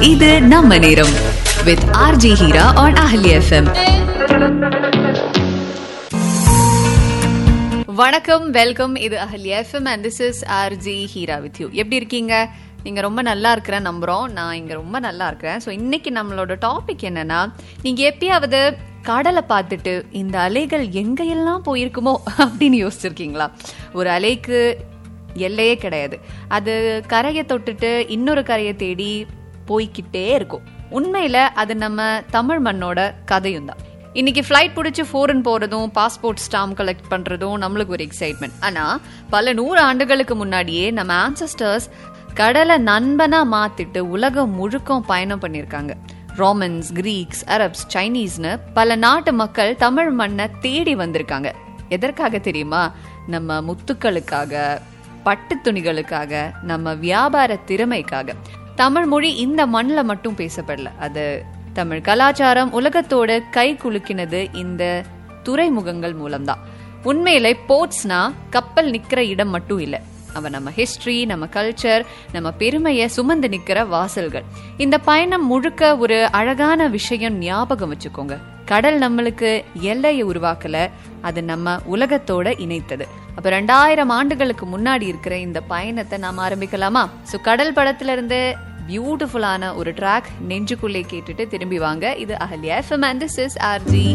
இது நம்ம நேரம் with RJ Heera on Ahali FM வணக்கம் வெல்கம் இது Ahali FM and this is RJ Heera with you எப்படி இருக்கீங்க நீங்க ரொம்ப நல்லா இருக்கிறேன் நம்புறோம் நான் இங்க ரொம்ப நல்லா இருக்கிறேன் ஸோ இன்னைக்கு நம்மளோட டாபிக் என்னன்னா நீங்க எப்பயாவது கடலை பார்த்துட்டு இந்த அலைகள் எங்கெல்லாம் போயிருக்குமோ அப்படின்னு யோசிச்சிருக்கீங்களா ஒரு அலைக்கு எல்லையே கிடையாது அது கரையை தொட்டுட்டு இன்னொரு கரையை தேடி போய்க்கிட்டே இருக்கும் உண்மையில அது நம்ம தமிழ் மண்ணோட கதையும் தான் இன்னைக்கு ஃப்ளைட் பிடிச்சி ஃபாரின் போறதும் பாஸ்போர்ட் ஸ்டாம்ப் கலெக்ட் பண்றதும் நம்மளுக்கு ஒரு எக்ஸைட்மெண்ட் ஆனா பல நூறு ஆண்டுகளுக்கு முன்னாடியே நம்ம ஆன்சஸ்டர்ஸ் கடலை நண்பனா மாத்திட்டு உலகம் முழுக்கம் பயணம் பண்ணியிருக்காங்க ரோமன்ஸ் கிரீக்ஸ் அரப்ஸ் சைனீஸ்னு பல நாட்டு மக்கள் தமிழ் மண்ணை தேடி வந்திருக்காங்க எதற்காக தெரியுமா நம்ம முத்துக்களுக்காக பட்டு துணிகளுக்காக நம்ம வியாபார திறமைக்காக தமிழ் மொழி இந்த மண்ணில் மட்டும் பேசப்படல அது தமிழ் கலாச்சாரம் உலகத்தோட கை குலுக்கினது இந்த துறைமுகங்கள் மூலம்தான் உண்மையில போர்ட்ஸ்னா கப்பல் நிக்கிற இடம் மட்டும் இல்லை அவ நம்ம ஹிஸ்டரி நம்ம கல்ச்சர் நம்ம பெருமையை சுமந்து நிக்கிற வாசல்கள் இந்த பயணம் முழுக்க ஒரு அழகான விஷயம் ஞாபகம் வச்சுக்கோங்க கடல் நம்மளுக்கு எல்லையை உருவாக்கல அது நம்ம உலகத்தோட இணைத்தது அப்ப ரெண்டாயிரம் ஆண்டுகளுக்கு முன்னாடி இருக்கிற இந்த பயணத்தை நாம ஆரம்பிக்கலாமா சோ கடல் படத்துல இருந்து பியூட்டிஃபுல்லான ஒரு ட்ராக் நெஞ்சுக்குள்ளே கேட்டுட்டு திரும்பி வாங்க இது Ahalya FM and this is RJ